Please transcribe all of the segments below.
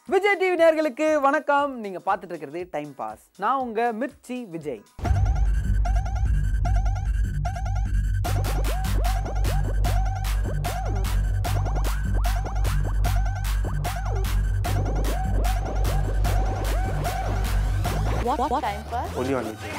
Vijay TV நேயர்களுக்கு வணக்கம் நீங்க பார்த்துட்டு இருக்கிறது டைம் பாஸ் நான் உங்க Mirchi Vijay What, what time pass? Only on Vijay.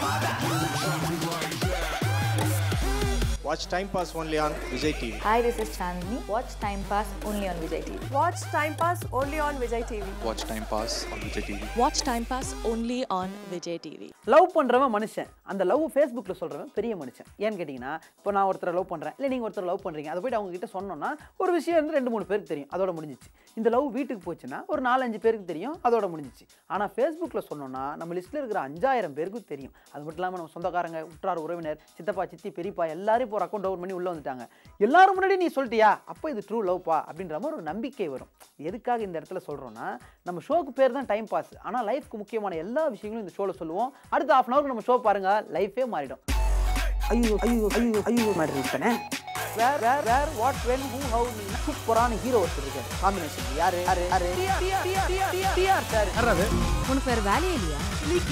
Watch Time Pass only on Vijay TV. Hi, this is Chandni. Watch Time Pass only on Vijay TV. Watch Time Pass only on Vijay TV. Watch Time Pass on Vijay TV. Watch Time Pass only on Vijay TV. Love பண்றவன் மனுஷன் அந்த love ஃபேஸ்புக்கில் சொல்றவன் பெரிய மனுஷன் ஏன்னு கேட்டிங்கன்னா இப்போ நான் ஒருத்தரை லவ் பண்றேன் இல்லை நீங்கள் ஒருத்தர் லவ் பண்றீங்க அதை போயிட்டு அவங்க கிட்ட சொன்னோம்னா ஒரு விஷயம் வந்து ரெண்டு மூணு பேருக்கு தெரியும் அதோட முடிஞ்சிச்சு இந்த லவ் வீட்டுக்கு போச்சுன்னா ஒரு நாலஞ்சு பேருக்கு தெரியும் அதோட முடிஞ்சிச்சு ஆனால் ஃபேஸ்புக்கில் சொன்னோம்னா நம்ம லிஸ்ட்டில் இருக்கிற அஞ்சாயிரம் பேருக்கு தெரியும் அது மட்டும் இல்லாமல் நம்ம சொந்தக்காரங்க உற்றார் உறவினர் சித்தப்பா சித்தி பெரியப்பா எல்லாரும் இப்போ ஒரு அக்கௌண்ட் ஓப்பன் பண்ணி உள்ளே வந்துட்டாங்க எல்லாரும் முன்னாடி நீ சொல்லிட்டியா அப்போ இது ட்ரூ லவ்ப்பா அப்படின்ற மாதிரி ஒரு நம்பிக்கை வரும் எதுக்காக இந்த இடத்துல சொல்கிறோன்னா நம்ம ஷோக்கு பேர் தான் டைம் பாஸ் ஆனால் லைஃப்க்கு முக்கியமான எல்லா விஷயங்களும் இந்த ஷோவில் சொல்லுவோம் அடுத்த ஹாஃப் அன் ஹவருக்கு நம்ம ஷோ பாருங்க லைஃபே மாறிடும் ஐயோ ஐயோ ஐயோ ஐயோ மாதிரி இருப்பேனே where where where what when who how சூப்பரான ஹீரோ ஒருத்தர் இருக்காரு காம்பினேஷன் யாரு யாரு யாரு டிஆர் சார் உனக்கு வேற வேலையே இல்லையா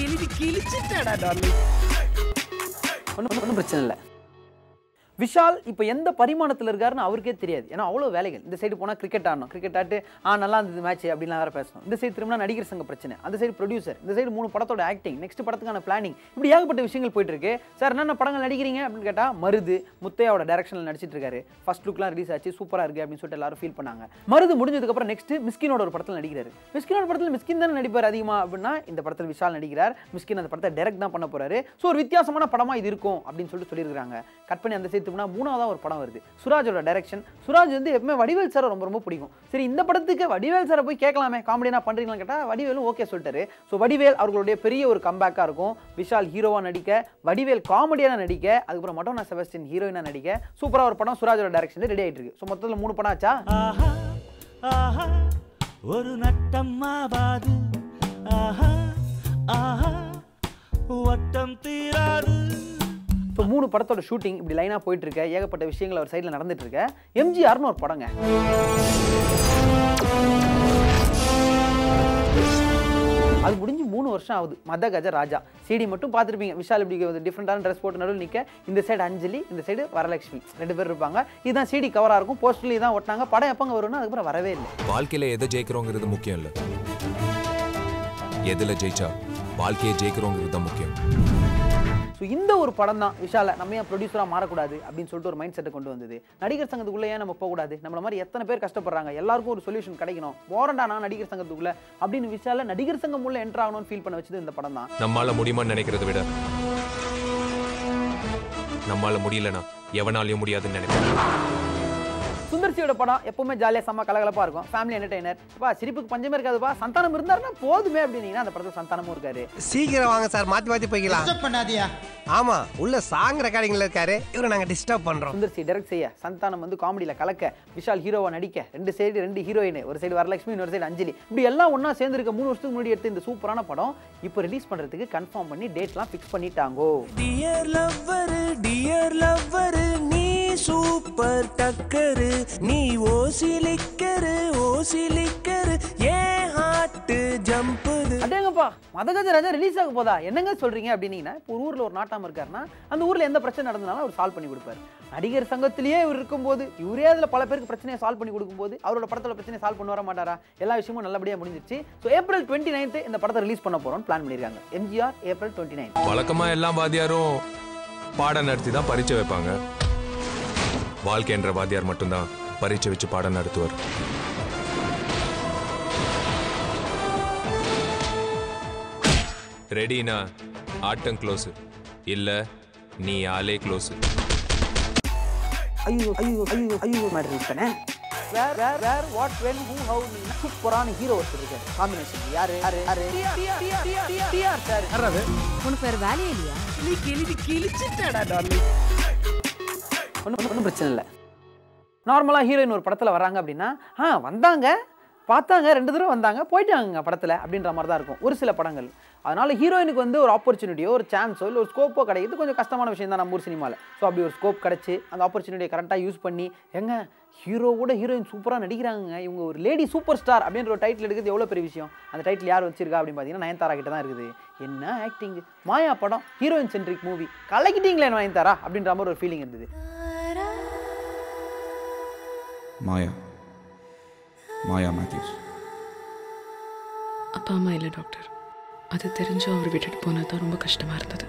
ஒன்றும் ஒன்றும் பிரச்சனை இல்லை விஷால் இப்போ எந்த பரிமாணத்தில் இருக்காருன்னு அவருக்கே தெரியாது ஏன்னா அவ்வளோ வேலைகள் இந்த சைடு போனால் கிரிக்கெட் ஆடணும் கிரிக்கெட் ஆட்டு ஆ நல்லா இருந்தது மேட்ச் அப்படிலாம் வேற பேசணும் இந்த சைடு திரும்பினா நடிகர் சங்க பிரச்சனை அந்த சைடு ப்ரொடியூசர் இந்த சைடு மூணு படத்தோட ஆக்டிங் நெக்ஸ்ட் படத்துக்கான பிளானிங் இப்படி ஏகப்பட்ட விஷயங்கள் போயிட்டு இருக்கு சார் என்னென்ன படங்கள் நடிக்கிறீங்க அப்படின்னு கேட்டால் மருது முத்தையாவோட டேரக்ஷனில் நடிச்சிட்டு இருக்காரு ஃபர்ஸ்ட் லுக்லாம் ரிலீஸ் ஆச்சு சூப்பராக இருக்கு அப்படின்னு சொல்லிட்டு எல்லாரும் ஃபீல் பண்ணாங்க மருது முடிஞ்சதுக்கப்புறம் நெக்ஸ்ட் மிஸ்கினோட ஒரு படத்தில் நடிக்கிறாரு மிஸ்கினோட படத்தில் மிஸ்கின் தானே நடிப்பார் அதிகமாக அப்படின்னா இந்த படத்தில் விஷால் நடிக்கிறார் மிஸ்கின் அந்த படத்தை டைரக்ட் தான் பண்ண போறாரு ஸோ ஒரு வித்தியாசமான படமா இது இருக்கும் அப்படின்னு சொல்லிட்டு சொல்லியிருக்காங்க கட் பண்ணி அந்த சைடு திரும்பினா மூணாவதாக ஒரு படம் வருது சுராஜோட டைரக்ஷன் சுராஜ் வந்து எப்பவுமே வடிவேல் சாரை ரொம்ப ரொம்ப பிடிக்கும் சரி இந்த படத்துக்கு வடிவேல் சாரை போய் கேட்கலாமே காமெடினா பண்றீங்களான்னு கேட்டால் வடிவேலும் ஓகே சொல்லிட்டாரு ஸோ வடிவேல் அவர்களுடைய பெரிய ஒரு கம்பேக்காக இருக்கும் விஷால் ஹீரோவா நடிக்க வடிவேல் காமெடியான நடிக்க அதுக்கப்புறம் மட்டோனா செபஸ்டின் ஹீரோயினா நடிக்க சூப்பராக ஒரு படம் சுராஜோட டைரக்ஷன் ரெடி ஆயிட்டு இருக்கு ஸோ மொத்தத்தில் மூணு படம் ஆச்சா ஆஹா ஆஹா ஒரு நட்டம்மாவாது ஆஹா ஆஹா வட்டம் தீராது இப்போ மூணு படத்தோட ஷூட்டிங் இப்படி லைனாக போயிட்டு இருக்க ஏகப்பட்ட விஷயங்கள் அவர் சைடில் நடந்துட்டு இருக்க எம்ஜிஆர்னு ஒரு படங்க அது முடிஞ்சு மூணு வருஷம் ஆகுது மத கஜ ராஜா சிடி மட்டும் பார்த்துருப்பீங்க விஷால் இப்படி டிஃப்ரெண்டான ட்ரெஸ் போட்டு நடுவில் நிற்க இந்த சைடு அஞ்சலி இந்த சைடு வரலட்சுமி ரெண்டு பேர் இருப்பாங்க இதுதான் சிடி கவராக இருக்கும் போஸ்டர்லேயே தான் ஒட்டினாங்க படம் எப்போங்க வரும்னா அதுக்கப்புறம் வரவே இல்லை வாழ்க்கையில எதை ஜெயிக்கிறோங்கிறது முக்கியம் இல்ல எதுல ஜெயிச்சா வாழ்க்கையை ஜெயிக்கிறோங்கிறது தான் முக்கியம் ஸோ இந்த ஒரு படம் தான் விஷால நம்ம ஏன் ப்ரொடியூசராக மாறக்கூடாது அப்படின்னு சொல்லிட்டு ஒரு மைண்ட் செட்டை கொண்டு வந்தது நடிகர் சங்கத்துக்குள்ளே ஏன் நம்ம போகக்கூடாது நம்மள மாதிரி எத்தனை பேர் கஷ்டப்படுறாங்க எல்லாருக்கும் ஒரு சொல்யூஷன் கிடைக்கணும் போறண்டா நான் நடிகர் சங்கத்துக்குள்ள அப்படின்னு விஷால நடிகர் சங்கம் உள்ள என்ட்ரு ஆகணும்னு ஃபீல் பண்ண வச்சது இந்த படம் தான் நம்மால முடியுமான்னு நினைக்கிறத விட நம்மால முடியலனா எவனாலையும் முடியாதுன்னு நினைப்பேன் சுந்தர்சியோட படம் எப்பவுமே ஜாலியாக செம்ம கலகலப்பாக இருக்கும் ஃபேமிலி என்டர்டைனர் பா சிரிப்புக்கு பஞ்சமே இருக்காதுப்பா சந்தானம் இருந்தாருன்னா போதுமே அப்படின்னீங்கன்னா அந்த படத்தில் சந்தானமும் இருக்காரு சீக்கிரம் வாங்க சார் மாத்தி மாத்தி போய்க்கலாம் பண்ணாதியா ஆமா உள்ள சாங் ரெக்கார்டிங்ல இருக்காரு இவரை நாங்க டிஸ்டர்ப் பண்றோம் சுந்தர்சி டைரக்ட் செய்ய சந்தானம் வந்து காமெடியில் கலக்க விஷால் ஹீரோவா நடிக்க ரெண்டு சைடு ரெண்டு ஹீரோயின் ஒரு சைடு வரலட்சுமி இன்னொரு சைடு அஞ்சலி இப்படி எல்லாம் ஒன்றா சேர்ந்துருக்க மூணு வருஷத்துக்கு முன்னாடி எடுத்த இந்த சூப்பரான படம் இப்போ ரிலீஸ் பண்ணுறதுக்கு கன்ஃபார்ம் பண்ணி டேட்லாம் ஃபிக்ஸ் பண்ணிட்டாங்கோ டியர் லவ்வர் டியர் லவ்வர் நீ சூப்பர் டக்கரு நீ ஓசிலிக்கரு ஓசிலிக்கரு ஏன் ஹார்ட் ஜம்புது அடேங்கப்பா மதகஜ ராஜா ரிலீஸ் ஆக போதா என்னங்க சொல்றீங்க அப்படின்னீங்கன்னா இப்போ ஒரு ஊர்ல ஒரு நாட்டாம இருக்காருன்னா அந்த ஊர்ல எந்த பிரச்சனை நடந்தனாலும் அவர் சால்வ் பண்ணி கொடுப்பாரு நடிகர் சங்கத்திலேயே இவர் இருக்கும்போது இவரே அதுல பல பேருக்கு பிரச்சனையை சால்வ் பண்ணி கொடுக்கும்போது அவரோட படத்தோட பிரச்சனையை சால்வ் பண்ண வர மாட்டாரா எல்லா விஷயமும் நல்லபடியா முடிஞ்சிருச்சு ஸோ ஏப்ரல் டுவெண்ட்டி நைன்த் இந்த படத்தை ரிலீஸ் பண்ண போறோம்னு பிளான் பண்ணிருக்காங்க எம்ஜிஆர் ஏப்ரல் டுவெண்ட்டி நைன் வழக்கமா எல்லா வாத்தியாரும் பாடம் நடத்தி தான் பரீட்சை வைப்பாங்க வாழ்க்கை என்ற வாத்தியார் மட்டும்தான் பரீட்சை வச்சு பாடம் நடத்துவார் ரெடினா ஆட்டம் க்ளோஸ் இல்ல நீ ஆளே க்ளோஸ் ஐயோ ஐயோ ஐயோ ஐயோ மாதிரி இருப்பேனே where where where what when who how சூப்பரான ஹீரோ ஒருத்தர் இருக்காரு காம்பினேஷன் யாரு யாரு யாரு டிஆர் சார் உனக்கு வேற வேலையே இல்லையா ஒன்றும் ஒன்றும் பிரச்சனை இல்லை நார்மலாக ஹீரோயின் ஒரு படத்தில் வராங்க அப்படின்னா ஆ வந்தாங்க பார்த்தாங்க ரெண்டு தடவை வந்தாங்க போயிட்டாங்க படத்தில் அப்படின்ற மாதிரி தான் இருக்கும் ஒரு சில படங்கள் அதனால் ஹீரோயினுக்கு வந்து ஒரு ஆப்பர்ச்சுனிட்டியோ ஒரு சான்ஸோ இல்லை ஒரு ஸ்கோப்போ கிடைக்கிறது கொஞ்சம் கஷ்டமான விஷயம் தான் நம்ம ஊர் சினிமாவில் ஸோ அப்படி ஒரு ஸ்கோப் கிடச்சி அந்த ஆப்பர்ச்சுனிட்டியை கரெக்டாக யூஸ் பண்ணி எங்க ஹீரோவோட ஹீரோயின் சூப்பராக நடிக்கிறாங்க இவங்க ஒரு லேடி சூப்பர் ஸ்டார் அப்படின்ற ஒரு டைட்டில் எடுக்கிறது எவ்வளோ பெரிய விஷயம் அந்த டைட்டில் யார் வச்சிருக்கா அப்படின்னு பார்த்தீங்கன்னா நயன்தாரா கிட்ட தான் இருக்குது என்ன ஆக்டிங் மாயா படம் ஹீரோயின் சென்ட்ரிக் மூவி கலக்கிட்டீங்களே நயன்தாரா அப்படின்ற மாதிரி ஒரு ஃபீலிங் இருந்தது மாயா மாயா மேத்யூஸ் அப்பா அம்மா இல்லை டாக்டர் அது தெரிஞ்சும் அவர் விட்டுட்டு போனது தான் ரொம்ப கஷ்டமாக இருந்தது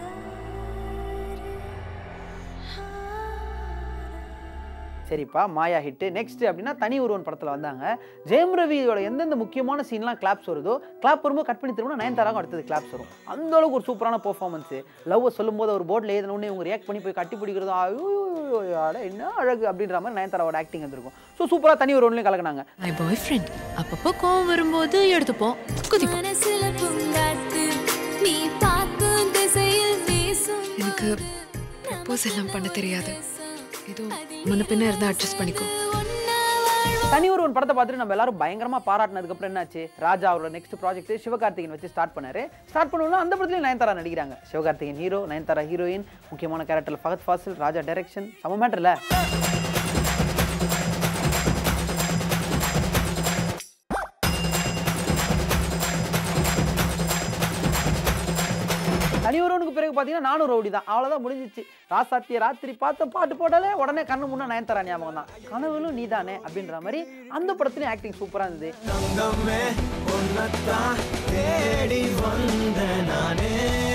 சரிப்பா மாயா ஹிட்டு நெக்ஸ்ட் அப்படின்னா தனி ஒருவன் படத்தில் வந்தாங்க ஜெயம் ரவியோட எந்தெந்த முக்கியமான சீன்லாம் கிளாப்ஸ் வருதோ கிளாப் வரும்போது கட் பண்ணி திரும்ப நயன்தாராக்கும் அடுத்தது கிளாப்ஸ் வரும் அந்த அளவுக்கு ஒரு சூப்பரான பெர்ஃபார்மன்ஸ் லவ்வை சொல்லும்போது ஒரு போர்டில் எழுதின உடனே இவங்க ரியாக்ட் பண்ணி போய் கட்டி பிடிக்கிறதோ ஐயோ அட என்ன அழகு அப்படின்ற மாதிரி நயன்தாராவோட ஆக்டிங் வந்திருக்கும் ஸோ சூப்பராக தனி ஒருவன்லையும் கலக்குனாங்க மை பாய் ஃப்ரெண்ட் அப்பப்போ கோவம் வரும்போது எடுத்துப்போம் குதிப்போம் எனக்கு ப்ரப்போஸ் எல்லாம் பண்ண தெரியாது ஏதோ முன்ன பின்ன இருந்தால் அட்ஜஸ்ட் பண்ணிக்கோ தனி ஒருவன் படத்தை பார்த்துட்டு நம்ம எல்லாரும் பயங்கரமா பாராட்டினதுக்கு அப்புறம் என்னாச்சு ராஜா அவரோட நெக்ஸ்ட் ப்ராஜெக்ட் சிவகார்த்திகேயன் வச்சு ஸ்டார்ட் பண்ணாரு ஸ்டார்ட் பண்ணுவோம்னா அந்த படத்துலயும் நயன்தாரா நடிக்கிறாங்க சிவகார்த்திகேயன் ஹீரோ நயன்தாரா ஹீரோயின் முக்கியமான கேரக்டர் ஃபகத் ஃபாசில் ராஜா டைரக்ஷன் சம மேட்டர்ல தனி ஒருவனுக்கு பிறகு பார்த்தீங்கன்னா நானும் ரவுடி தான் அவ்வளோதான் முடிஞ்சிச்சு ராசாத்திய ராத்திரி பார்த்த பாட்டு போட்டாலே உடனே கண்ணு முன்னே நயன்தாரா ஞாபகம் தான் கனவுலும் நீதானே அப்படின்ற மாதிரி அந்த படத்துலையும் ஆக்டிங் சூப்பராக இருந்தது தேடி வந்த நானே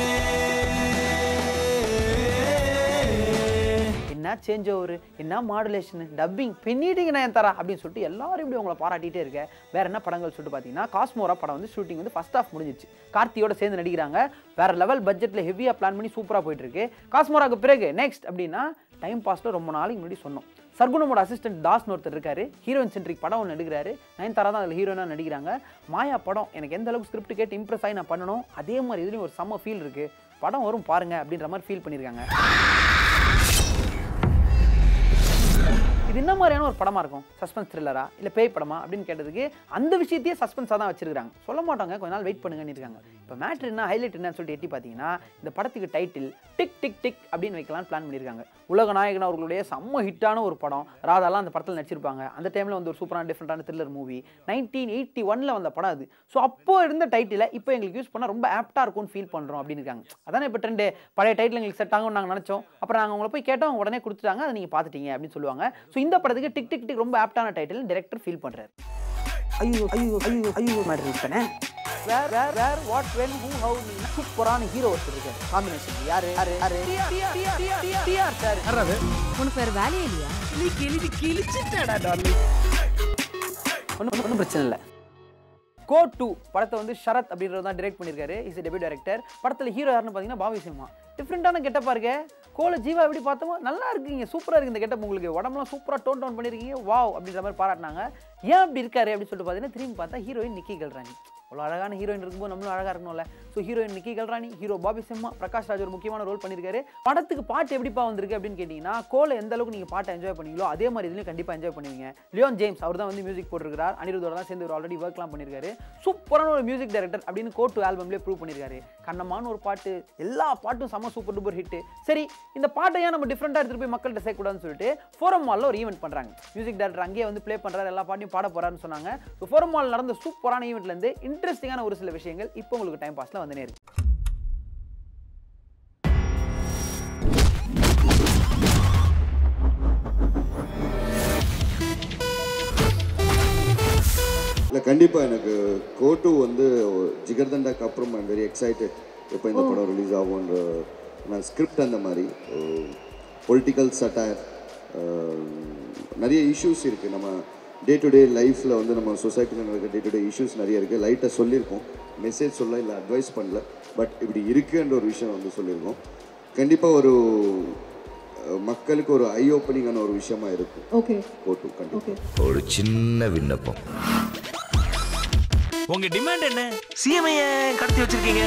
என்ன சேஞ்ச் ஓவர் என்ன மாடுலேஷன் டப்பிங் பின்னிட்டீங்க நயன்தாரா அப்படின்னு சொல்லிட்டு எல்லாரும் இப்படி உங்களை பாராட்டிட்டே இருக்க வேற என்ன படங்கள் சொல்லிட்டு பார்த்தீங்கன்னா காஸ்மோரா படம் வந்து ஷூட்டிங் வந்து ஃபர்ஸ்ட் ஆஃப் முடிஞ்சிச்சு கார்த்தியோட சேர்ந்து நடிக்கிறாங்க வேற லெவல் பட்ஜெட்டில் ஹெவியாக பிளான் பண்ணி சூப்பராக போயிட்டு இருக்கு காஸ்மோராக்கு பிறகு நெக்ஸ்ட் அப்படின்னா டைம் பாஸ்ல ரொம்ப நாளைக்கு முன்னாடி சொன்னோம் சர்க்குணமோட அசிஸ்டன்ட் தாஸ்னு ஒருத்தர் இருக்காரு ஹீரோயின் சென்ட்ரிக் படம் ஒன்று எடுக்கிறாரு நயன்தாரா தான் அதில் ஹீரோயினாக நடிக்கிறாங்க மாயா படம் எனக்கு எந்த அளவுக்கு ஸ்கிரிப்ட் கேட்டு இம்ப்ரெஸ் ஆகி நான் பண்ணணும் அதே மாதிரி இதுலேயும் ஒரு செம்ம ஃபீல் இருக்கு படம் வரும் பாருங்க அப்படின்ற மாதிரி ஃபீல் பண்ணியிருக்காங்க இது என்ன மாதிரியான ஒரு படமா இருக்கும் சஸ்பென்ஸ் த்ரில்லரா இல்லை பேய் படமா அப்படின்னு கேட்டதுக்கு அந்த விஷயத்தையே சஸ்பென்ஸாக தான் வச்சிருக்காங்க சொல்ல மாட்டாங்க கொஞ்ச நாள் வெயிட் பண்ணுங்கன்னு இருக்காங்க இப்போ மேட்ரு என்ன ஹைலைட் என்னன்னு சொல்லிட்டு எட்டி பார்த்தீங்கன்னா இந்த படத்துக்கு டைட்டில் டிக் டிக் டிக் அப்படின்னு வைக்கலாம்னு பிளான் பண்ணியிருக்காங்க உலக நாயகன் அவர்களுடைய செம்ம ஹிட்டான ஒரு படம் ராதாலாம் அந்த படத்தில் நடிச்சிருப்பாங்க அந்த டைமில் வந்து ஒரு சூப்பரான டிஃப்ரெண்டான த்ரில்லர் மூவி நைன்டீன் எயிட்டி ஒனில் வந்த படம் அது ஸோ அப்போ இருந்த டைட்டிலை இப்போ எங்களுக்கு யூஸ் பண்ணால் ரொம்ப ஆப்டாக இருக்கும்னு ஃபீல் பண்ணுறோம் அப்படின்னு இருக்காங்க அதானே இப்போ ட்ரெண்டு பழைய டைட்டில் எங்களுக்கு செட் ஆகும்னு நாங்கள் நினச்சோம் அப்புறம் நாங்கள் உங்களை போய் கேட்டோம் அவங்க உடனே கொடுத்துட்டாங்க அதை நீங்கள் பார்த்துட்டீங்க அப்படின்னு சொல்லுவாங்க ஸோ இந்த படத்துக்கு டிக் டிக் டிக் ரொம்ப ஆப்டான டைட்டில் டேரக்டர் ஃபீல் பண்ணுறாரு ஐயோ ஐயோ ஐயோ ஐயோ மேட்ரு இருப்பேனே where where where what when who how நீ சூப்பரான ஹீரோ ஒருத்தர் இருக்காரு காம்பினேஷன் யாரு யாரு யாரு டிஆர் சார் உனக்கு வேற வேலையே இல்லையா ஒன்றும் ஒன்றும் பிரச்சனை இல்லை கோ டூ படத்தை வந்து ஷரத் அப்படின்றது தான் டிரெக்ட் பண்ணியிருக்காரு இஸ் டெபியூ டைரக்டர் படத்தில் ஹீரோ யாருன்னு பார்த்தீங்கன்னா பாவி சிம்மா டிஃப்ரெண்ட்டான கெட்டப்பா இருக்க கோல ஜீவா எப்படி பார்த்தோமோ நல்லா இருக்கீங்க சூப்பராக இருக்கு இந்த கெட்டப் உங்களுக்கு உடம்புலாம் சூப்பராக டோன் டவுன் பண்ணியிருக்கீங்க வாவ் அப்படின்ற மாதிரி பாராட்டினாங்க ஏன் அப்படி இருக்காரு அப்படின்னு சொல்லிட்டு பார்த்தீங்கன்னா திரும்பி பார்த்தா ஹீரோயின் நிக்கி கல்ராணி அவ்வளோ அழகான ஹீரோயின் இருக்கும்போது நம்மளும் அழகாக இருக்கணும்ல so heroine Nikki Galrani hero Bobby Simha Prakash Raj ஒரு முக்கியமான ரோல் பண்ணியிருக்காரு படத்துக்கு பாட்டு எப்படிப்பா வந்திருக்கு அப்படின்னு கேட்டிங்கன்னா கோல எந்த அளவுக்கு நீங்கள் பாட்டை என்ஜாய் பண்ணீங்களோ அதே மாதிரி இதுலையும் கண்டிப்பாக என்ஜாய் பண்ணுவீங்க லியோன் ஜேம்ஸ் அவர் தான் வந்து மியூசிக் போட்டிருக்கார் அனிருத்தோட தான் சேர்ந்து ஒரு ஆல்ரெடி ஒர்க்லாம் பண்ணியிருக்காரு சூப்பரான ஒரு மியூசிக் டைரக்டர் அப்படின்னு கோட்டு ஆல்பம்லேயே ப்ரூவ் பண்ணியிருக்காரு கண்ணமான ஒரு பாட்டு எல்லா பாட்டும் செம்ம சூப்பர் டூப்பர் ஹிட் சரி இந்த பாட்டை ஏன் நம்ம டிஃப்ரெண்ட்டாக எடுத்துகிட்டு போய் மக்கள்கிட்ட சேர்க்கக்கூடாதுன்னு சொல்லிட்டு ஃபோரம் மாலில் ஒரு ஈவெண்ட் பண்ணுறாங்க மியூசிக் டைரக்டர் அங்கேயே வந்து ப்ளே பண்ணுறாரு எல்லா பாட்டையும் பாட போகிறாருன்னு சொன்னாங்க ஸோ ஃபோரம் மால் நடந்த சூப்பரான ஈவெண்ட்லேருந்து இன்ட்ரெஸ்டிங்கான ஒரு சில விஷயங்கள் இப்போ உங்களுக்கு டைம் பாஸில் வந்துனே இருக்கு இல்லை கண்டிப்பாக எனக்கு கோட்டு வந்து ஜிகர்தண்டாக்கு அப்புறம் ஐம் வெரி எக்ஸைட்டட் எப்போ இந்த படம் ரிலீஸ் ஆகும்ன்ற நான் ஸ்கிரிப்ட் அந்த மாதிரி பொலிட்டிக்கல் சட்டர் நிறைய இஷ்யூஸ் இருக்குது நம்ம டே டு டே லைஃப்பில் வந்து நம்ம சொசைட்டியில் நடக்கிற டே டு டே இஷ்யூஸ் நிறைய இருக்குது லைட்டாக சொல்லியிருக்கோம் மெசேஜ் சொல்ல இல்லை அட்வைஸ் பண்ணல பட் இப்படி இருக்குன்ற ஒரு விஷயம் வந்து சொல்லியிருக்கோம் கண்டிப்பாக ஒரு அஹ், மக்களுக்கு ஒரு ஐ ஓப்பனிங்கான ஒரு விஷயமா இருக்கும் ஓகே கோட்டு கண்டிப்பாக ஒரு சின்ன விண்ணப்பம் உங்க டிமாண்ட் என்ன சிஎம்ஐ கடத்தி வச்சிருக்கீங்க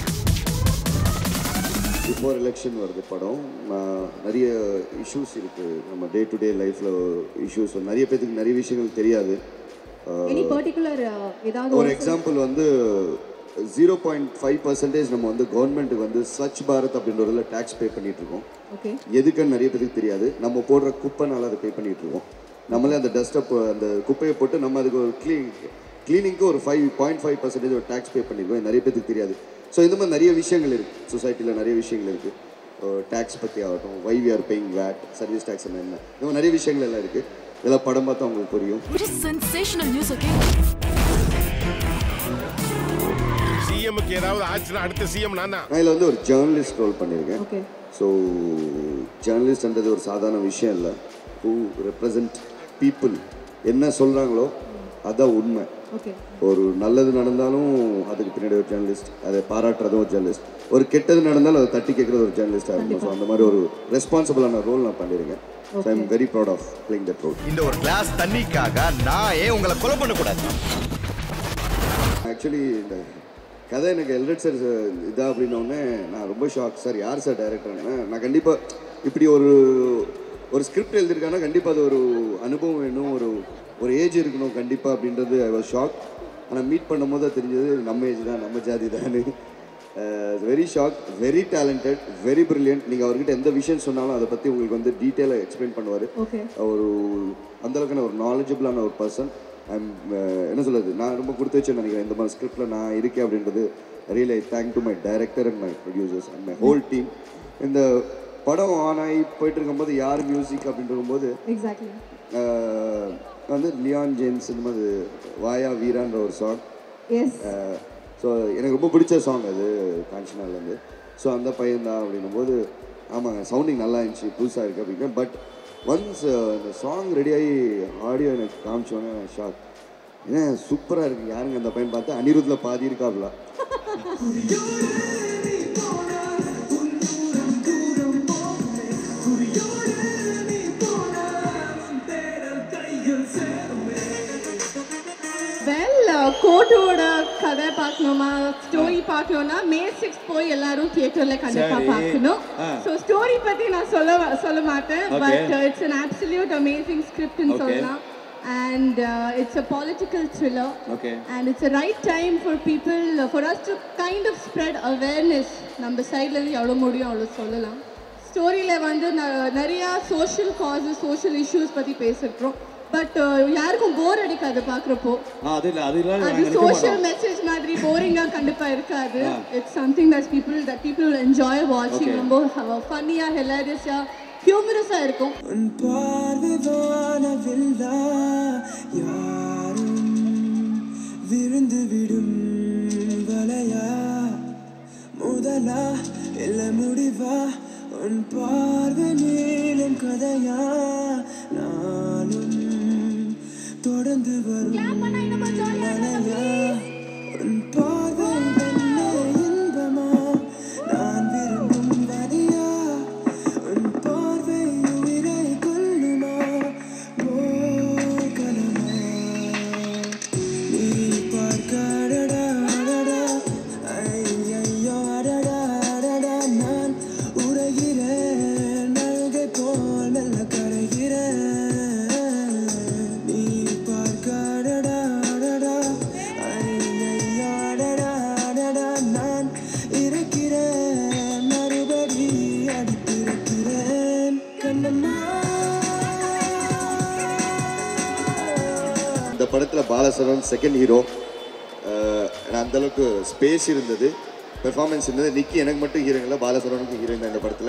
பிஃபோர் எலெக்ஷன் வருது படம் நான் நிறைய இஷ்யூஸ் இருக்குது நம்ம டே டு டே லைஃப்பில் இஷ்யூஸ் நிறைய பேத்துக்கு நிறைய விஷயங்கள் தெரியாது எனி பர்டிகுலர் ஏதாவது ஒரு எக்ஸாம்பிள் வந்து ஜீரோ பாயிண்ட் ஃபைவ் பர்சன்டேஜ் நம்ம வந்து கவர்மெண்ட்டுக்கு வந்து ஸ்வச் பாரத் அப்படின்றதுல டேக்ஸ் பே பண்ணிட்டு இருக்கோம் ஓகே எதுக்குன்னு நிறைய பேருக்கு தெரியாது நம்ம போடுற குப்பைனால அதை பே பண்ணிட்டு இருக்கோம் நம்மளே அந்த டஸ்ட்டை அந்த குப்பையை போட்டு நம்ம அதுக்கு ஒரு க்ளீன் க்ளீனிங்க்கு ஒரு ஃபைவ் பாயிண்ட் ஃபைவ் பர்சன்டேஜ் ஒரு டேக்ஸ் பே பண்ணியிருக்கோம் இது நிறைய பேருக்கு தெரியாது ஸோ இந்த மாதிரி நிறைய விஷயங்கள் இருக்குது சொசைட்டியில் நிறைய விஷயங்கள் இருக்குது டேக்ஸ் பற்றி ஆகட்டும் why we are paying VAT service tax என்ன என்ன இந்த மாதிரி நிறைய விஷயங்கள் எல்லாம் இருக்குது இதெல்லாம் படம் பார்த்தா உங்களுக்கு புரியும் சென்சேஷனல் நியூஸ் ஓகே சிஎம்க்கு ஏதாவது ஆச்சுன்னா அடுத்த சிஎம் நான் தான் நான் இதில் வந்து ஒரு ஜேர்னலிஸ்ட் ரோல் பண்ணியிருக்கேன் ஓகே ஸோ ஜேர்னலிஸ்ட்ன்றது ஒரு சாதாரண விஷயம் இல்லை ஹூ ரெப்ரசன்ட் பீப்புள் என்ன சொல்கிறாங்களோ அதான் உண்மை ஓகே ஒரு நல்லது நடந்தாலும் அதுக்கு பின்னாடி ஒரு ஜேர்னலிஸ்ட் அதை பாராட்டுறதும் ஒரு ஜேர்னலிஸ்ட் ஒரு கெட்டது நடந்தாலும் அதை தட்டி கேட்குறது ஒரு ஜேர்னலிஸ்டாக இருக்கும் ஸோ அந்த மாதிரி ஒரு ரெஸ்பான்சிபிளான ரோல் நான் பண்ணியிருக்கேன் so I am very proud of playing that role இந்த ஒரு கிளாஸ் தண்ணிக்காக நான் ஏன் உங்களை கொலை பண்ணக்கூடாது ஆக்சுவலி இந்த கதை எனக்கு எல்ரெட் சார் இதா அப்படின்னோடனே நான் ரொம்ப ஷாக் சார் யார் சார் டைரக்டர்னு நான் கண்டிப்பாக இப்படி ஒரு ஒரு ஸ்கிரிப்ட் எழுதியிருக்காங்கன்னா கண்டிப்பாக அது ஒரு அனுபவம் வேணும் ஒரு ஒரு ஏஜ் இருக்கணும் கண்டிப்பாக அப்படின்றது ஐ வாஸ் ஷாக் ஆனால் மீட் பண்ணும்போது தான் தெரிஞ்சது நம்ம ஏஜ் தான் நம்ம ஜாதி தான் very shock very talented very brilliant நீங்கள் அவர்கிட்ட எந்த விஷயம் சொன்னாலும் அதை பற்றி உங்களுக்கு வந்து டீட்டெயிலாக எக்ஸ்பிளைன் பண்ணுவார் ஓகே ஒரு அந்தளவுக்கான ஒரு நாலேஜபிளான ஒரு பர்சன் ஐம் என்ன சொல்றது நான் ரொம்ப கொடுத்து வச்சேன்னு நினைக்கிறேன் இந்த மாதிரி ஸ்கிரிப்டில் நான் இருக்கேன் அப்படின்றது real I thank to my director and my producers and my whole team இந்த படம் ஆன் ஆகி போயிட்டு இருக்கும்போது யார் மியூசிக் அப்படின்னு இருக்கும்போது எக்ஸாக்ட்லி ஆஹ், வந்து லியான் ஜேம்ஸ் இந்த மாதிரி வாயா வீரான்ற ஒரு சாங் எஸ் ஸோ எனக்கு ரொம்ப பிடிச்ச சாங் அது காஞ்சனாலேருந்து ஸோ அந்த பையன் தான் அப்படின்னும் போது ஆமாங்க சவுண்டிங் நல்லா இருந்துச்சு புதுசாக இருக்குது அப்படின்னா பட் ஒன்ஸ் அந்த சாங் ரெடியாகி ஆடியோ எனக்கு காமிச்சோன்னே ஷாக் ஏன் சூப்பராக இருக்குது யாருங்க அந்த பையன் பார்த்தா அனிருத்தில் பாதி இருக்காப்ல வெல் கோட்டோட கதை பார்க்கணுமா ஸ்டோரி பார்க்கணும்னா மே சிக்ஸ் போய் எல்லாரும் தியேட்டர்ல கண்டிப்பா சரி. பார்க்கணும் ஆ. ஸோ ஸ்டோரி பத்தி நான் சொல்ல சொல்ல மாட்டேன் Okay. But it's an absolute amazing scriptனு Okay. சொல்லலாம் and uh, it's a political thriller Okay. and it's a right time for people uh, for us to kind of spread awareness நம்ம சைட்ல இருந்து எவ்வளோ முடியும் அவ்வளோ சொல்லலாம் ஸ்டோரியில் வந்து ந- நிறையா சோஷியல் காசஸ் சோஷியல் இஷ்யூஸ் பற்றி பேசிருக்கிறோம் பட் யாருக்கும் போர் அடிக்காது பார்க்குறப்போ ஆ அது இல்லை அது இல்லை அது நாங்கள் நினைக்க சோஷியல் மாட்டோம் மெசேஜ் மாதிரி போரிங்கா கண்டிப்பா இருக்காது ah. It's something that people that people will enjoy வாட்சிங் Okay. ரொம்ப ஃபன்னியா ஹிலாரியஸா ஹியூமரஸா இருக்கும் பார்வைவானவில்லா யாரும் விருந்து விடும் வலையா முதலா இல்ல முடிவா உன் பார்வை நீளும் கதையா நானும் தொடர்ந்து வரும் மலையா உன் பார்வை என்ன இன்பமா நான் விரும்பும் வரியா உன் பார்வை உயிரை கொல்லுமா போர்க்களமா நீ பார்க்க அடடா அடடா ஐயையோ அடடா அடடா நான் உரைகிறேன் அழுகை போல் மெல்ல கரைகிறேன் நீ பார்க்க அடடா அடடா ஐயையோ அடடா அடடா நான் இருக்கிறேன் மறுபடி அடித்திருக்கிறேன் கண்ணம்மா இந்த படத்தில் பாலசரவன் செகண்ட் ஹீரோ அந்த அளவுக்கு ஸ்பேஸ் இருந்தது பெர்ஃபார்மன்ஸ் இருந்தது நிக்கி எனக்கு மட்டும் ஹீரோயின் இல்லை பாலசரவனுக்கு ஹீரோயின் தான் இந்த படத்தில்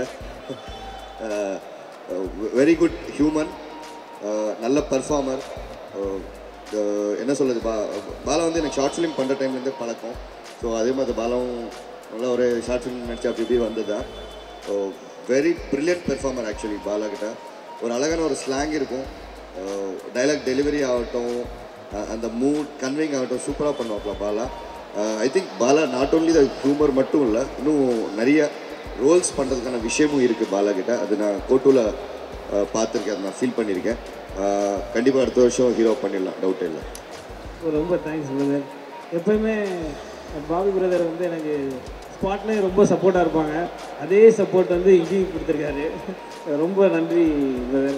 வெரி குட் ஹியூமன் நல்ல பர்ஃபார்மர் என்ன சொல்றது பா பாலா வந்து எனக்கு ஷார்ட் ஃபிலிம் பண்ணுற டைம்லேருந்தே பழக்கம் ஸோ அதே மாதிரி பாலாவும் நல்ல ஒரு ஷார்ட் ஃபிலிம் நடிச்சு அப்படி இப்படி வந்தது தான் very brilliant performer actually Bala கிட்ட ஒரு அழகான ஒரு ஸ்லாங் இருக்கும் டைலாக் டெலிவரி ஆகட்டும் அஹ் அந்த மூட் கன்விங் ஆகட்டும் சூப்பராக பண்ணுவாப்ல Bala I think Bala not only the humour மட்டும் இல்லை இன்னும் நிறைய ரோல்ஸ் பண்ணுறதுக்கான விஷயமும் இருக்குது பாலா கிட்ட அது நான் கோட்டூவில் பார்த்துருக்கேன் அதை நான் ஃபீல் பண்ணியிருக்கேன் கண்டிப்பாக அடுத்த வருஷம் ஹீரோ பண்ணிடலாம் டவுட்டே இல்லை ரொம்ப தேங்க்ஸ் பிரதர் எப்பயுமே பாபி பிரதர் வந்து எனக்கு ஸ்பாட்லேயே ரொம்ப சப்போர்ட்டாக இருப்பாங்க அதே சப்போர்ட் வந்து இங்கேயும் கொடுத்துருக்காரு ரொம்ப நன்றி பிரதர்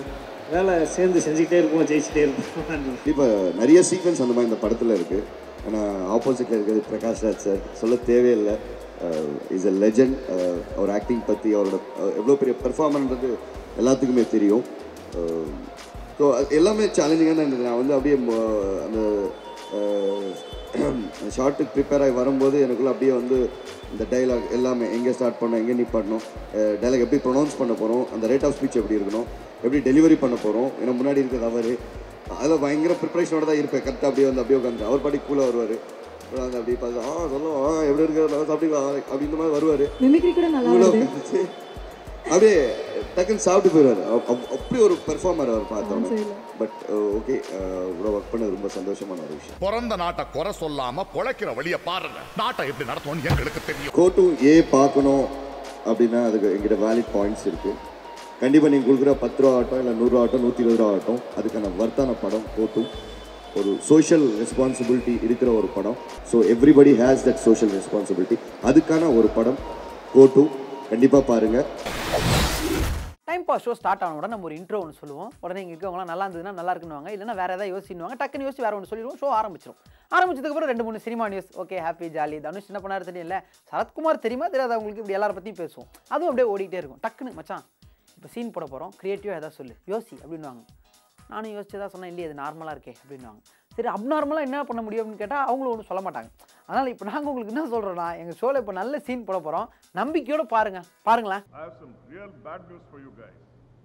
வேலை சேர்ந்து செஞ்சுக்கிட்டே இருப்போம் ஜெயிச்சுட்டே இருப்போம் இப்போ நிறைய சீக்வன்ஸ் அந்த மாதிரி இந்த படத்தில் இருக்குது ஆனால் ஆப்போசிட்டில் இருக்கிறது பிரகாஷ் ராஜ் சார் சொல்ல தேவையில்லை இஸ் a லெஜண்ட் அவர் ஆக்டிங் பற்றி அவரோட எவ்வளோ பெரிய பெர்ஃபார்மன்றது எல்லாத்துக்குமே தெரியும் ஸோ எல்லாமே சேலஞ்சிங்காக இருந்தது நான் வந்து அப்படியே ம- அந்த ஷார்ட்டுக்கு ப்ரிப்பேர் ஆகி வரும்போது எனக்குள்ள அப்படியே வந்து இந்த டைலாக் எல்லாமே எங்கே ஸ்டார்ட் பண்ணோம் எங்கே நிப்பாட்டணும் டைலாக் எப்படி ப்ரொனவுன்ஸ் பண்ண போகிறோம் அந்த ரேட் ஆஃப் ஸ்பீச் எப்படி இருக்கணும் எப்படி டெலிவரி பண்ண போகிறோம் ஏன்னா முன்னாடி இருக்கிறது அவர் அதில் பயங்கர ப்ரிப்பரேஷனோட தான் இருப்பேன் கரெக்டாக அப்படியே வந்து அப்படியே உட்காந்து அவர் பாட்டி கூலாக வருவார் வந்து அப்படியே பார்த்து ஆ சொல்லுவோம் ஆ எப்படி இருக்கிறது நல்லா சாப்பிட்டீங்களா அப்படி இந்த மாதிரி வருவார் மிமிக்ரி கூட நல்லா கூலாக வருது உட்காந்துச்சு அப்படியே டக்குன்னு சாப்பிட்டு போயிடுவார் அப்படி ஒரு பெர்ஃபார்மர் அவர் பார்த்தோம் பட் ஓகே இவ்வளோ ஒர்க் பண்ணது ரொம்ப சந்தோஷமான ஒரு விஷயம் பிறந்த நாட்டை குறை சொல்லாம பொழைக்கிற வழியை பாருங்க நாட்டை எப்படி நடத்தணும்னு எங்களுக்கு தெரியும் கோட்டு ஏ பார்க்கணும் அப்படின்னா அதுக்கு எங்கிட்ட வேலிட் பாயிண்ட்ஸ் இருக்குது கண்டிப்பாக நீங்கள் கொடுக்குற பத்து ரூபா ஆகட்டும் இல்லை நூறுரூவா ஆகட்டும் நூற்றி இருபது ரூபா ஆகட்டும் அதுக்கான வர்த்தான படம் கோட்டு ஒரு சோஷியல் ரெஸ்பான்சிபிலிட்டி இருக்கிற ஒரு படம் so everybody has that social responsibility அதுக்கான ஒரு படம் கோட்டு கண்டிப்பாக பாருங்கள் டைம் பாஸ் ஷோ ஸ்டார்ட் ஆன உடனே நம்ம ஒரு இன்ட்ரோ ஒன்று சொல்லுவோம் உடனே இங்கே இருக்கவங்களாம் நல்லா இருந்ததுன்னா நல்லா இருக்குன்னு இல்லைன்னா வேறு ஏதாவது யோசிச்சுவாங்க டக்குன்னு யோசிச்சு வேறு ஒன்று சொல்லிடுவோம் ஷோ ஆரம்பிச்சிடும் ஆரம்பிச்சதுக்கப்புறம் ரெண்டு மூணு cinema news okay happy jolly Dhanush என்ன பண்ணாரு தெரியல சரத்குமார் தெரியுமா தெரியாது அவங்களுக்கு இப்படி எல்லாரை பற்றியும் பேசுவோம் அதுவும் அப்படியே ஓடிக்கிட்டே இருக்கும் டக்குன்னு மச்சான் இப்போ சீன் போட போகிறோம் க்ரியேட்டிவாக ஏதாவது சொல்லு யோசி அப்படின்வாங்க நானும் யோசிச்சு தான் சொன்னேன் இல்லையே அது நார்மலாக இருக்கே அப்படின்வாங்க சரி அப்நார்மலாக என்ன பண்ண முடியும் அப்படின்னு கேட்டால் அவங்களும் ஒன்றும் சொல்ல மாட்டாங்க அதனால் இப்போ நாங்கள் உங்களுக்கு என்ன சொல்கிறோன்னா எங்கள் ஷோவில் இப்போ நல்ல சீன் போட போகிறோம் நம்பிக்கையோடு பாருங்கள் பாருங்களேன் I have some real bad news for you guys.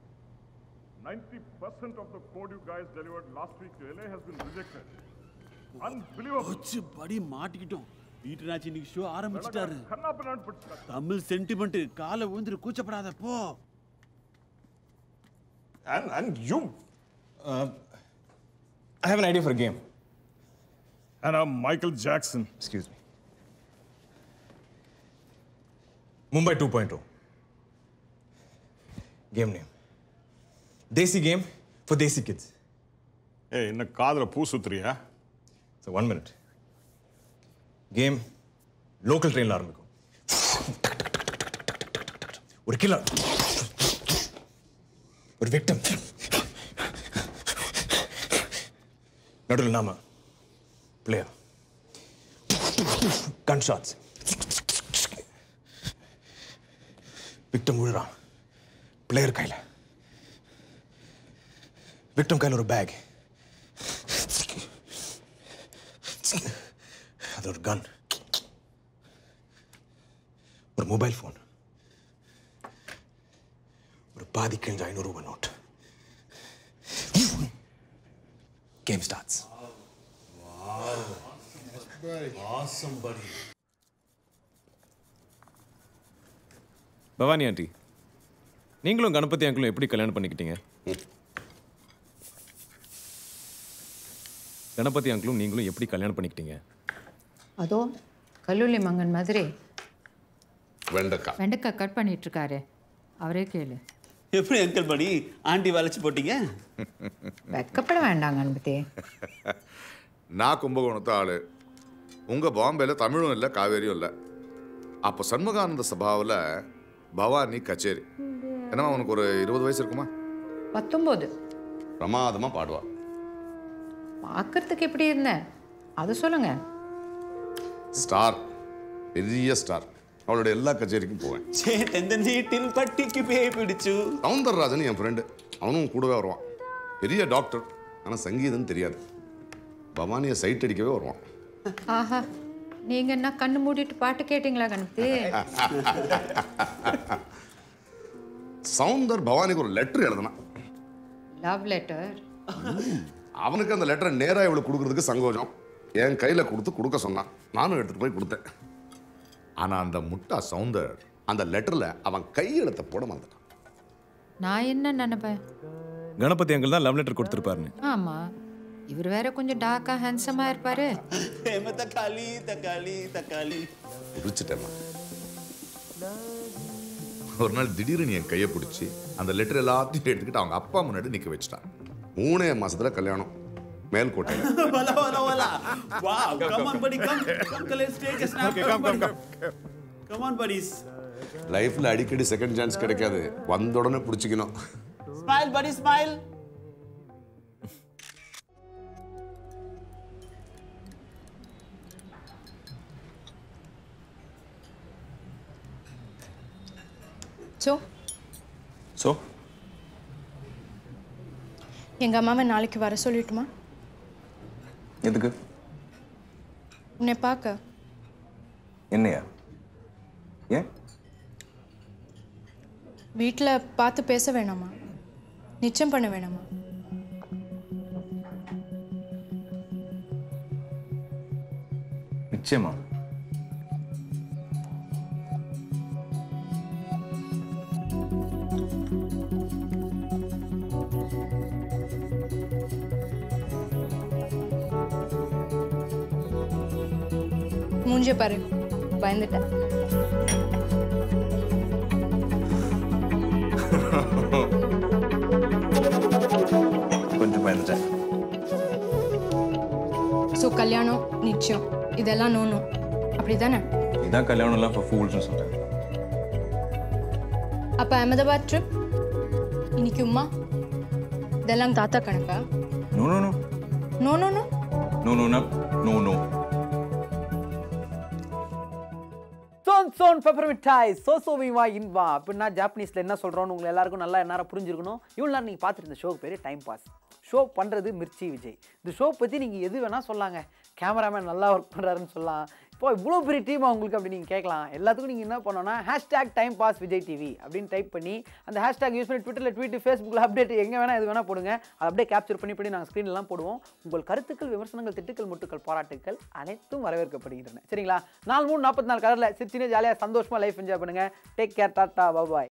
90% of the code you guys delivered last week to LA has been rejected. Unbelievable. வச்சு படி மாட்டிக்கிட்டோம் வீட்டுராஜ் இன்னைக்கு ஷோ ஆரம்பிச்சிட்டாரு கண்ணாப்பண்ணான்னு பிடிச்சிட்டாரு. தமிழ் சென்டிமெண்ட் காலை விழுந்துட்டு கூச்சப்படாத போ And, and you. Uh, I have an idea for a game. And I'm Michael Jackson. Excuse me. Mumbai 2.0. Game name. Desi game for Desi kids. ஏய் என்ன காதுல பூ சுத்துறியா So one minute. Game local trainல ஆரம்பிக்கும் ஒரு killer ஒரு victim நடுவில் நாம player gun shots victim விழுறான் பிளேயர் கையில் விக்டம் கையில் ஒரு பேக் அது ஒரு கன் ஒரு மொபைல் ஃபோன் ஒரு பாதி கிழிஞ்ச ஐநூறு ரூபாய் note game starts awesome buddy Bhavani aunty நீங்களும் கணபதி அங்கிளும் எப்படி கல்யாணம் பண்ணிக்கிட்டீங்க கணபதி அங்கிளும் நீங்களும் எப்படி கல்யாணம் பண்ணிக்கிட்டீங்க அதோ கல்லூலி மங்கன் மாதிரி வெண்டைக்காய் வெண்டைக்காய் கட் பண்ணிட்டு இருக்காரு அவரே கேளு எப்படி அங்கிள் படி ஆண்டி வளைச்சு போட்டீங்க வெக்கப்பட வேண்டாங்க அன்பத்தே நான் கும்பகோணத்து ஆளு உங்க பாம்பேல தமிழும் இல்லை காவேரியும் இல்லை அப்போ சண்முகானந்த சபாவில் பவானி கச்சேரி என்னமா உனக்கு ஒரு இருபது வயசு இருக்குமா பத்தொம்போது பிரமாதமா பாடுவா பார்க்கறதுக்கு எப்படி இருந்தேன் அது சொல்லுங்க ஸ்டார் பெரிய ஸ்டார் அவளோட எல்லா கச்சேரிக்கும் போவேன் ചേട്ടന്റെ നീട്ടിൽ പട്ടിക്ക് പേ പിടിച്ചു சவுந்தரராஜன் என் ஃப்ரெண்டு அவனும் கூடவே வருவான் பெரிய டாக்டர் ஆனால் சங்கீதம் தெரியாது பவானியை சைட் அடிக்கவே வருவான் ஆஹா நீங்க என்ன கண்ணு மூடிட்டு பாட்டு கேட்டீங்களா கணபதி சவுந்தர் பவானிக்கு ஒரு லெட்டர் எழுதினான் லவ் லெட்டர் அவனுக்கு அந்த லெட்டரை நேராக இவளுக்கு கொடுக்கறதுக்கு சங்கோஜம் என் கையில் கொடுத்து கொடுக்க சொன்னான் நானும் எடுத்துட்டு போய் கொடுத்தேன் ஆனால் அந்த முட்டா சவுந்தர் அந்த லெட்டரில் அவன் கையெழுத்தை போட மறந்துட்டான் நான் என்ன நினைப்பேன் கணபதி அங்கிள் தான் லவ் லெட்டர் கொடுத்துருப்பாருன்னு ஆமா இவர் வேற கொஞ்சம் டார்க்கா ஹேண்ட்ஸமா இருப்பாரு ഹേമ തക്കാളി തക്കാളി തക്കാളി உரிச்சிட்டேன் ஒரு நாள் திடீர்னு என் கையை பிடிச்சி அந்த லெட்டர் எல்லாத்தையும் எடுத்துக்கிட்டு அவங்க அப்பா முன்னாடி நிற்க வச்சுட்டான் மூணே மாசத்துல கல்யாணம் மேல்கோட்டையில் wala wala wala wow come on buddy come come let's take a snap Okay, come, come, buddy. come on buddies லைஃப்ல அடிக்கடி செகண்ட் சான்ஸ் கிடைக்காது வந்த உடனே பிடிச்சிக்கணும் smile buddy smile so so எங்கள் அம்மாவை நாளைக்கு வர சொல்லட்டுமா எதுக்கு உன்னை பார்க்க என்னையா ஏன் வீட்டில் பார்த்து பேச வேணாமா நிச்சயம் பண்ண வேணாமா நிச்சயமா மூஞ்ச பாரு பயந்துட்டேன் கொஞ்சம் பயந்துட்டேன் ஸோ கல்யாணம் நிச்சயம் இதெல்லாம் நோ நோ அப்படி தானே இதான் கல்யாணம்லாம் இப்போ ஃபூல்ஸ்னு சொல்கிறேன் அப்போ அகமதாபாத் ட்ரிப் இன்னைக்கு உமா இதெல்லாம் தாத்தா கணக்கா no no no no no no no no no no சோன் சோன் பெப்பர் மிட்டாய் சோசோவிவா இன்வா அப்படின்னா ஜாப்பனீஸில் என்ன சொல்கிறோன்னு உங்களுக்கு எல்லாருக்கும் நல்லா என்ன புரிஞ்சிருக்கணும் இவ்வளோ நேரம் நீங்கள் பார்த்துட்டு இருந்த ஷோ பேர் டைம் பாஸ் ஷோ பண்ணுறது மிர்ச்சி விஜய் இந்த ஷோ பற்றி நீங்கள் எது வேணால் சொல்லாங்க கேமராமேன் நல்லா ஒர்க் பண்ணுறாருன்னு சொல்லலாம் இப்போ இவ்வளோ பெரிய டீம் உங்களுக்கு அப்படி நீங்கள் கேட்கலாம் எல்லாத்துக்கும் நீங்கள் என்ன பண்ணோன்னா hashtag time pass Vijay TV அப்படின்னு டைப் பண்ணி அந்த ஹேஷ்டேக் யூஸ் பண்ணி ட்விட்டரில் ட்வீட் ஃபேஸ்புக்கில் அப்டேட் எங்கே வேணால் எது வேணால் போடுங்க அதை அப்படியே கேப்சர் பண்ணி பண்ணி நாங்கள் ஸ்க்ரீன்லாம் போடுவோம் உங்கள் கருத்துக்கள் விமர்சனங்கள் திட்டுக்கள் முட்டுக்கள் பாராட்டுக்கள் அனைத்தும் வரவேற்கப்படுகின்றன சரிங்களா நாலு மூணு நாற்பத்தி நாலு கலரில் சிரிச்சினே ஜாலியாக சந்தோஷமாக லைஃப் என்ஜாய் பண்ணுங்கள் டேக் கேர் டாட்டா பாய்